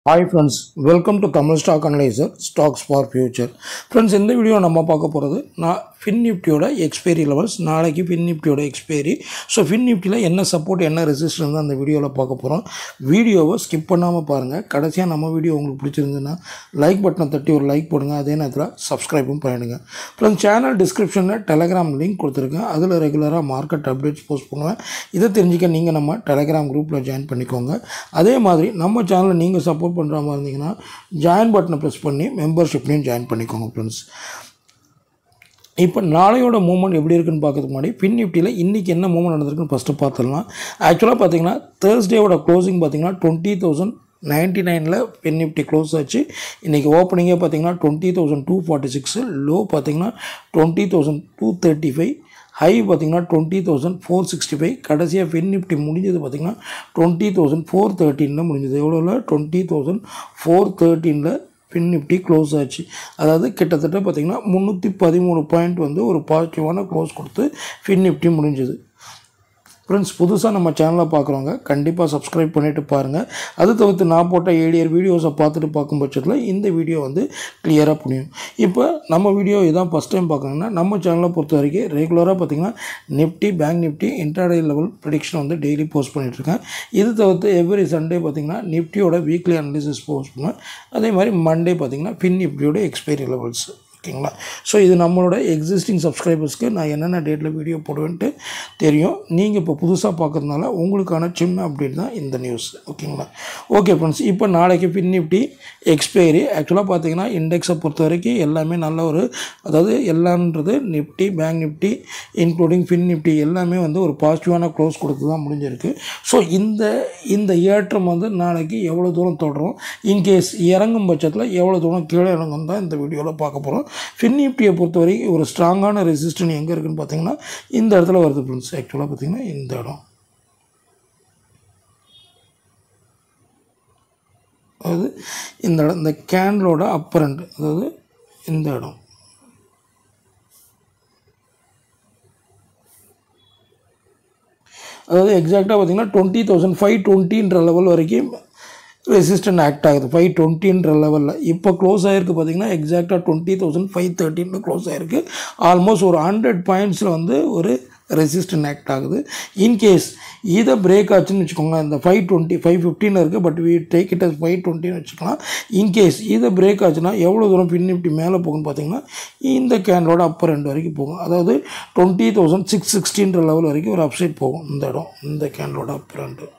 hi friends welcome to Tamil stock analyser stocks for future friends இந்த video நம்ம பார்க்க போகிறது நான் ஃபின் நிஃப்டியோட எக்ஸ்பைரி லெவல்ஸ் நாளைக்கு ஃபின் நிஃப்டியோட எக்ஸ்பைரி ஸோ ஃபின் நிஃப்டியில் என்ன சப்போர்ட் என்ன ரெசிஸ்டன்ஸ் தான் அந்த வீடியோவில் பார்க்க போகிறோம் வீடியோவை ஸ்கிப் பண்ணாமல் பாருங்கள் கடைசியாக நம்ம வீடியோ உங்களுக்கு பிடிச்சிருந்துன்னா லைக் பட்டனை தட்டி ஒரு லைக் போடுங்க அதே நேரத்தில் சப்ஸ்கிரைபும் பண்ணிடுங்க ஃப்ரெண்ட்ஸ் சேனல் டிஸ்கிரிப்ஷனில் டெலகிராம் லிங்க் கொடுத்துருக்கேன் அதில் ரெகுலராக மார்க்கெட் அப்டேட்ஸ் போஸ்ட் பண்ணுவேன் இதை தெரிஞ்சுக்க நீங்கள் நம்ம டெலகிராம் குரூப்பில் ஜாயின் பண்ணிக்கோங்க அதே மாதிரி நம்ம சேனலை நீங்கள் சப்போர்ட் பண்ணுற மாதிரி இருந்தீங்கன்னா ஜாயின் பட்டனை ப்ரெஸ் பண்ணி மெம்பர்ஷிப்லையும் ஜாயின் பண்ணிக்கோங்க ஃப்ரெண்ட்ஸ் இப்போ நாளையோட மூவ்மெண்ட் எப்படி இருக்குன்னு பார்க்கறதுக்கு முன்னாடி பின் நிஃப்டியில் இன்றைக்கி என்ன மூவ்மெண்ட் நடந்திருக்குன்னு ஃபஸ்ட்டு பார்த்துடலாம் ஆக்சுவலாக பார்த்தீங்கன்னா தேர்ஸ்டேவோட க்ளோசிங் பார்த்தீங்கன்னா டுவெண்ட்டி தௌசண்ட் நைன்ட்டி நைனில் பின் நிஃப்டி க்ளோஸ் ஆச்சு இன்றைக்கி ஓப்பனிங்கே பார்த்தீங்கன்னா twenty thousand two forty six low பார்த்தீங்கன்னா twenty thousand two thirty five high பார்த்தீங்கன்னா twenty thousand four sixty five கடைசியாக ஃபின் நிஃப்டி முடிஞ்சது பார்த்தீங்கன்னா டுவெண்ட்டி தௌசண்ட் ஃபோர் தேர்ட்டீனில் முடிஞ்சது எவ்வளோவில் டுவெண்ட்டி தௌசண்ட் ஃபோர் தேர்ட்டீனில் ஃபின் நிஃப்டி க்ளோஸ் ஆச்சு அதாவது கிட்டத்தட்ட பார்த்திங்கன்னா முந்நூற்றி பதிமூணு பாயிண்ட் வந்து ஒரு பாசிட்டிவான க்ளோஸ் கொடுத்து ஃபின் நிஃப்டி முடிஞ்சது ஃப்ரெண்ட்ஸ் புதுசாக நம்ம சேனலை பார்க்குறவங்க கண்டிப்பாக சப்ஸ்கிரைப் பண்ணிவிட்டு பாருங்கள் அது தவிர்த்து நான் போட்ட ஏழியர் வீடியோஸை பார்த்துட்டு பார்க்கும் பட்சத்தில் இந்த வீடியோ வந்து கிளியராக புரியும் இப்போ நம்ம வீடியோ இதான் ஃபஸ்ட் டைம் பார்க்குறீங்கன்னா நம்ம சேனலை பொறுத்த வரைக்கும் ரெகுலராக பார்த்திங்கன்னா Nifty bank Nifty intraday level prediction வந்து டெய்லி போஸ்ட் பண்ணிகிட்ருக்கேன் இது தவிர்த்து எவ்ரி சண்டே பார்த்திங்கன்னா நிஃப்டியோட வீக்லி அனாலிசிஸ் போஸ்ட் பண்ணுவேன் அதே மாதிரி மண்டே பார்த்திங்கன்னா பின் நிஃப்டியோட எக்ஸ்பைரி லெவல்ஸ் ஓகேங்களா ஸோ இது நம்மளோட எக்ஸிஸ்டிங் சப்ஸ்கிரைபர்ஸ்க்கு நான் என்னென்ன டேட்டில் வீடியோ போடுவேன்ட்டு தெரியும் நீங்கள் இப்போ புதுசாக பார்க்கறதுனால உங்களுக்கான சின்ன அப்டேட் தான் இந்த நியூஸ் ஓகேங்களா ஓகே ஃப்ரெண்ட்ஸ் இப்போ நாளைக்கு பின் நிஃப்டி எக்ஸ்பைரி ஆக்சுவலாக பார்த்தீங்கன்னா இண்டெக்ஸை பொறுத்த வரைக்கும் எல்லாமே நல்ல ஒரு அதாவது எல்லான்றது Nifty bank Nifty including fin Nifty எல்லாமே வந்து ஒரு பாசிட்டிவான க்ளோஸ் கொடுத்து தான் முடிஞ்சிருக்கு ஸோ இந்த இந்த ஏற்றம் வந்து நாளைக்கு எவ்வளோ தூரம் தொடரும் இன்கேஸ் இறங்கும் பட்சத்தில் எவ்வளோ தூரம் கீழே இறங்கும் தான் இந்த வீடியோவில் பார்க்க போகிறோம் ஃபின் நிஃப்டியை பொறுத்தவரை ஒரு ஸ்ட்ராங்கான ரெசிஸ்டன் எங்கே இருக்குன்னு பார்த்தீங்கன்னா இந்த இடத்துல வருது ஃப்ரெண்ட்ஸ் ஆக்சுவலாக பார்த்தீங்கன்னா இந்த இடம் அதாவது இந்த இடம் இந்த கேண்டலோட அப்பரண்ட் அதாவது இந்த இடம் அதாவது எக்ஸாக்டாக பார்த்தீங்கன்னா டுவெண்ட்டி தௌசண்ட் ஃபைவ் டுவெண்ட்டின்ற லெவல் வரைக்கும் ரெசிஸ்டன்ட் ஆக்ட் ஆகுது ஃபைவ் டுவெண்ட்டின்ற லெவலில் இப்போ க்ளோஸ் ஆகிருக்கு பார்த்தீங்கன்னா எக்ஸாக்டாக டுவெண்ட்டி தௌசண்ட் ஃபைவ் தேர்ட்டின்னு க்ளோஸ் ஆகிருக்கு ஆல்மோஸ்ட் ஒரு ஹண்ட்ரட் பாயிண்ட்ஸில் வந்து ஒரு ரெசிஸ்டன்ட் ஆக்ட் ஆகுது இன்கேஸ் இதை பிரேக் ஆச்சுன்னு வச்சுக்கோங்க இந்த ஃபைவ் டுவெண்ட்டி ஃபைவ் ஃபிஃப்டின் இருக்குது but we take it as five டுவெண்ட்டின்னு வச்சுக்கலாம் இன்கேஸ் இதை பிரேக் ஆச்சுன்னா எவ்வளோ தூரம் பின் இப்படி மேலே போகும்னு பார்த்தீங்கன்னா இந்த கேனோட அப்பர் ரெண்டு வரைக்கும் போகும் அதாவது டுவெண்ட்டி தௌசண்ட் சிக்ஸ் சிக்ஸ்டின்ற லெவல் வரைக்கும் ஒரு அப்சைட் போகும் இந்த இடம் இந்த கேனோட அப்பர் ரெண்டு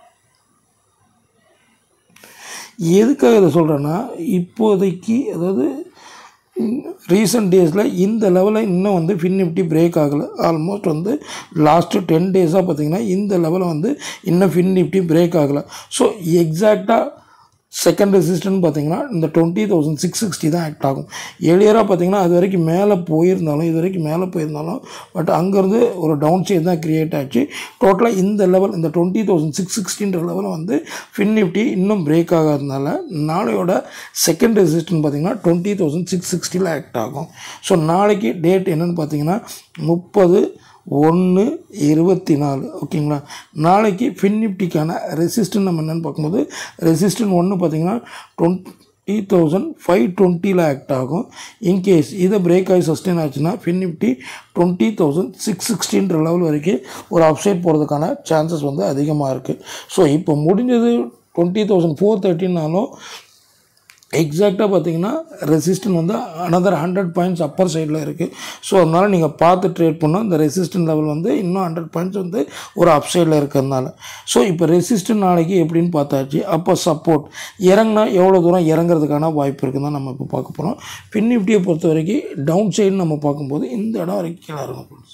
எதுக்காக இதை சொல்கிறேன்னா இப்போதைக்கு அதாவது ரீசெண்ட் டேஸில் இந்த லெவலில் இன்னும் வந்து ஃபின் நிஃப்டி பிரேக் ஆகலை ஆல்மோஸ்ட் வந்து லாஸ்ட்டு டென் டேஸாக பார்த்திங்கன்னா இந்த லெவலில் வந்து இன்னும் ஃபின் நிஃப்டி பிரேக் ஆகலை ஸோ எக்ஸாக்டாக செகண்ட் ரெசிஸ்டன்ட் பார்த்தீங்கன்னா இந்த டுவெண்ட்டி தௌசண்ட் சிக்ஸ் சிக்ஸ்டி தான் ஆக்ட் ஆகும் ஏழியராக பார்த்தீங்கன்னா அது வரைக்கும் மேலே போயிருந்தாலும் இது வரைக்கும் மேலே போயிருந்தாலும் பட் அங்கேருந்து ஒரு டவுன் சைடு தான் க்ரியேட் ஆச்சு டோட்டலாக இந்த லெவல் இந்த டுவெண்ட்டி தௌசண்ட் சிக்ஸ் சிக்ஸ்டின்ற லெவலில் வந்து ஃபின் நிஃப்டி இன்னும் பிரேக் ஆகாதனால நாளையோட செகண்ட் ரெசிஸ்டன்ட் பார்த்தீங்கன்னா டுவெண்ட்டி தௌசண்ட் சிக்ஸ் சிக்ஸ்டியில் ஆக்ட் ஆகும் ஸோ நாளைக்கு டேட் என்னென்னு பார்த்தீங்கன்னா முப்பது ஒன்று இருபத்தி நாலு ஓகேங்களா நாளைக்கு ஃபின் நிஃப்டிக்கான ரெசிஸ்டன் நம்ம என்னென்னு பார்க்கும்போது ரெசிஸ்டன் ஒன்று பார்த்தீங்கன்னா டுவெண்ட்டி தௌசண்ட் ஃபைவ் டுவெண்ட்டியில் ஆக்ட் ஆகும் இன்கேஸ் இதை பிரேக் ஆகி சஸ்டெயின் ஆச்சுன்னா fin Nifty twenty thousand six சிக்ஸ்டின்ற லெவல் வரைக்கும் ஒரு அப்சைட் போகிறதுக்கான சான்சஸ் வந்து அதிகமாக இருக்குது ஸோ இப்போ முடிஞ்சது டுவெண்ட்டி தௌசண்ட் ஃபோர் தேர்ட்டின்னாலும் எக்ஸாக்டாக பார்த்தீங்கன்னா ரெசிஸ்டன் வந்து அனதர் ஹண்ட்ரட் பாயிண்ட்ஸ் அப்பர் சைடில் இருக்குது ஸோ அதனால் நீங்கள் பார்த்து ட்ரேட் பண்ணால் இந்த ரெசிஸ்டன் லெவல் வந்து இன்னும் ஹண்ட்ரட் பாயிண்ட்ஸ் வந்து ஒரு அப் சைடில் இருக்கிறதுனால ஸோ இப்போ ரெசிஸ்டன் நாளைக்கு எப்படின்னு பார்த்தாச்சு அப்போ சப்போர்ட் இறங்கினா எவ்வளோ தூரம் இறங்குறதுக்கான வாய்ப்பு இருக்குன்னு தான் நம்ம இப்போ பார்க்க போகிறோம் பின் நிஃப்டியை பொறுத்த வரைக்கும் டவுன் சைடு நம்ம பார்க்கும்போது இந்த இடம் வரைக்கும் கீழே இருக்கும் ஃப்ரெண்ட்ஸ்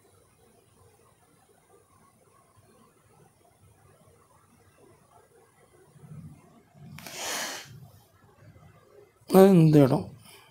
இந்த இடம்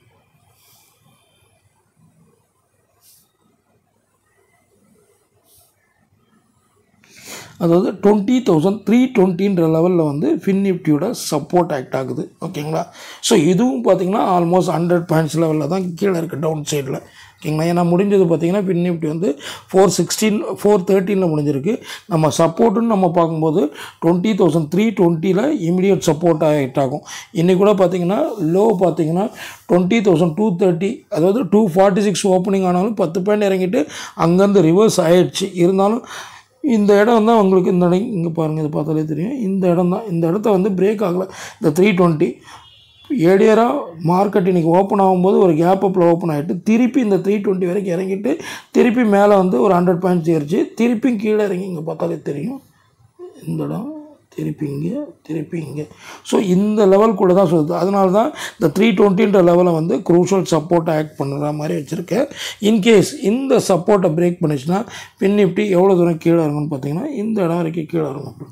அதாவது டுவெண்ட்டி தௌசண்ட் த்ரீ டுவெண்ட்டின்ற லெவலில் வந்து ஃபின் நிஃப்டியோட சப்போர்ட் ஆக்ட் ஆகுது ஓகேங்களா ஸோ இதுவும் பார்த்தீங்கன்னா ஆல்மோஸ்ட் ஹண்ட்ரட் பாயிண்ட்ஸ் லெவலில் தான் கீழே இருக்குது டவுன் சைடில் ஓகேங்களா ஏன்னா முடிஞ்சது பார்த்தீங்கன்னா ஃபின் நிஃப்டி வந்து ஃபோர் சிக்ஸ்டீன் ஃபோர் தேர்ட்டீனில் முடிஞ்சிருக்கு நம்ம சப்போர்ட்டுன்னு நம்ம பார்க்கும்போது டுவெண்ட்டி தௌசண்ட் த்ரீ டுவெண்ட்டியில் இமீடியட் சப்போர்ட் ஆகிட் ஆகும் இன்றைக்கி கூட பார்த்தீங்கன்னா லோ பார்த்தீங்கன்னா டுவெண்ட்டி தௌசண்ட் டூ தேர்ட்டி அதாவது டூ ஃபார்ட்டி சிக்ஸ் ஓப்பனிங் ஆனாலும் பத்து பாயிண்ட் இறங்கிட்டு அங்கேருந்து ரிவர்ஸ் ஆயிடுச்சு இருந்தாலும் இந்த இடம் தான் உங்களுக்கு இந்த இடம் இங்கே பாருங்கள் இது பார்த்தாலே தெரியும் இந்த இடம் தான் இந்த இடத்த வந்து பிரேக் ஆகலை இந்த த்ரீ டுவெண்ட்டி ஏடியராக மார்க்கெட் இன்றைக்கி ஓப்பன் ஆகும்போது ஒரு கேப் அப்பில் ஓப்பன் ஆகிட்டு திருப்பி இந்த த்ரீ டுவெண்ட்டி வரைக்கும் இறங்கிட்டு திருப்பி மேலே வந்து ஒரு ஹண்ட்ரட் பாயிண்ட்ஸ் ஏறிச்சு திருப்பியும் கீழே இறங்கி இங்கே பார்த்தாலே தெரியும் இந்த இடம் திருப்பி இங்கே திருப்பி இங்கே ஸோ இந்த லெவல் கூட தான் சொல்லுது அதனால தான் இந்த த்ரீ டுவெண்ட்டின்ற லெவலை வந்து குரூஷல் சப்போர்ட்டை ஆக்ட் பண்ணுற மாதிரி வச்சுருக்கேன் இன்கேஸ் இந்த சப்போர்ட்டை பிரேக் பண்ணிச்சுன்னா பின் நிஃப்டி எவ்வளோ தூரம் கீழே இறங்கும்னு பார்த்தீங்கன்னா இந்த இடம் வரைக்கும் கீழே இறங்கும்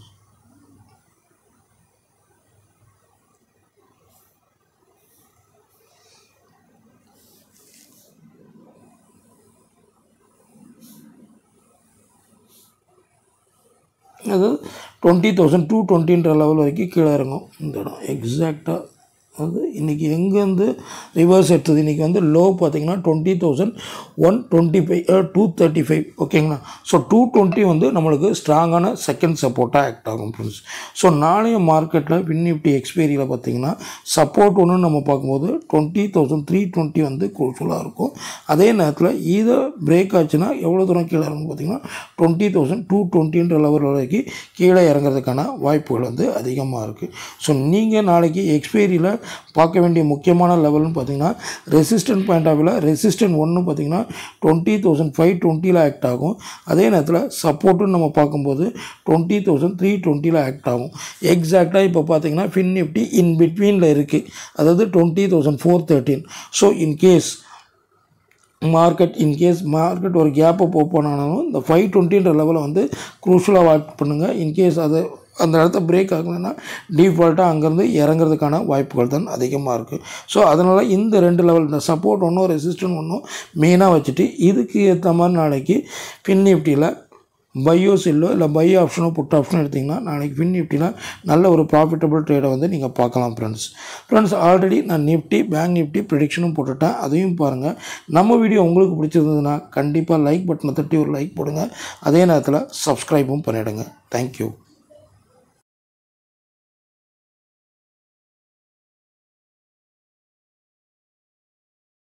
அது டுவெண்ட்டி தௌசண்ட் டூ டுவெண்ட்டின்ற லெவல் வரைக்கும் கீழே இறங்கும் இந்த இடம் எக்ஸாக்டாக அது இன்றைக்கி எங்கேருந்து ரிவர்ஸ் எடுத்தது இன்றைக்கி வந்து லோ பார்த்தீங்கன்னா twenty thousand one twenty five two thirty five ஓகேங்களா ஸோ டூ டுவெண்ட்டி வந்து நம்மளுக்கு ஸ்ட்ராங்கான செகண்ட் சப்போர்ட்டாக ஆக்ட் ஆகும் ஃப்ரெண்ட்ஸ் ஸோ நாளைய மார்க்கெட்டில் பின் நிஃப்டி எக்ஸ்பைரியில் பார்த்தீங்கன்னா சப்போர்ட் ஒன்று நம்ம பார்க்கும்போது டுவெண்ட்டி தௌசண்ட் த்ரீ டுவெண்ட்டி வந்து குரூஷலாக இருக்கும் அதே நேரத்தில் இதை பிரேக் ஆச்சுன்னா எவ்வளோ தூரம் கீழே இறங்கும் பார்த்தீங்கன்னா டுவெண்ட்டி தௌசண்ட் டூ டுவெண்ட்டின்ற லெவல் வரைக்கும் கீழே இறங்குறதுக்கான வாய்ப்புகள் வந்து அதிகமாக இருக்குது ஸோ நீங்கள் நாளைக்கு எக்ஸ்பைரியில் பார்க்க வேண்டிய முக்கியமான லெவல்னு பார்த்தீங்கன்னா ரெசிஸ்டன்ட் பாயிண்ட் ஆஃப் வியூவில் ரெசிஸ்டன்ட் ஒன்று பார்த்தீங்கன்னா டுவெண்ட்டி தௌசண்ட் ஃபைவ் டுவெண்ட்டியில் ஆக்ட் ஆகும் அதே நேரத்தில் சப்போர்ட்டுன்னு நம்ம பார்க்கும்போது டுவெண்ட்டி தௌசண்ட் த்ரீ டுவெண்ட்டியில் ஆக்ட் ஆகும் எக்ஸாக்டாக இப்போ பார்த்தீங்கன்னா ஃபின் நிஃப்டி இன் பிட்வீனில் இருக்குது அதாவது twenty thousand four thirteen so in case market in case market ஒரு கேப்பை ஓப்பன் ஆனாலும் இந்த ஃபைவ் டுவெண்ட்டின்ற லெவலை வந்து குரூஷலாக வாக் பண்ணுங்கள் இன்கேஸ் அது அந்த இடத்த பிரேக் ஆகலைன்னா டிஃபால்ட்டாக அங்கேருந்து இறங்குறதுக்கான வாய்ப்புகள் தான் அதிகமாக இருக்குது ஸோ அதனால் இந்த ரெண்டு லெவல் இந்த சப்போர்ட் ஒன்றும் ரெசிஸ்டன்ட் ஒன்றும் மெயினாக வச்சுட்டு இதுக்கு ஏற்ற மாதிரி நாளைக்கு ஃபின் நிஃப்டியில் பையோ செல்லோ இல்லை பை ஆப்ஷனோ புட் ஆப்ஷனோ எடுத்திங்கன்னா நாளைக்கு ஃபின் நிஃப்டியில் நல்ல ஒரு ப்ராஃபிட்டபிள் ட்ரேடை வந்து நீங்கள் பார்க்கலாம் ஃப்ரெண்ட்ஸ் ஃப்ரெண்ட்ஸ் ஆல்ரெடி நான் நிஃப்டி பேங்க் நிஃப்டி ப்ரிடிக்ஷனும் போட்டுட்டேன் அதையும் பாருங்கள் நம்ம வீடியோ உங்களுக்கு பிடிச்சிருந்ததுன்னா கண்டிப்பாக லைக் பட்டனை தட்டி ஒரு லைக் போடுங்க அதே நேரத்தில் சப்ஸ்கிரைபும் பண்ணிவிடுங்க தேங்க்யூ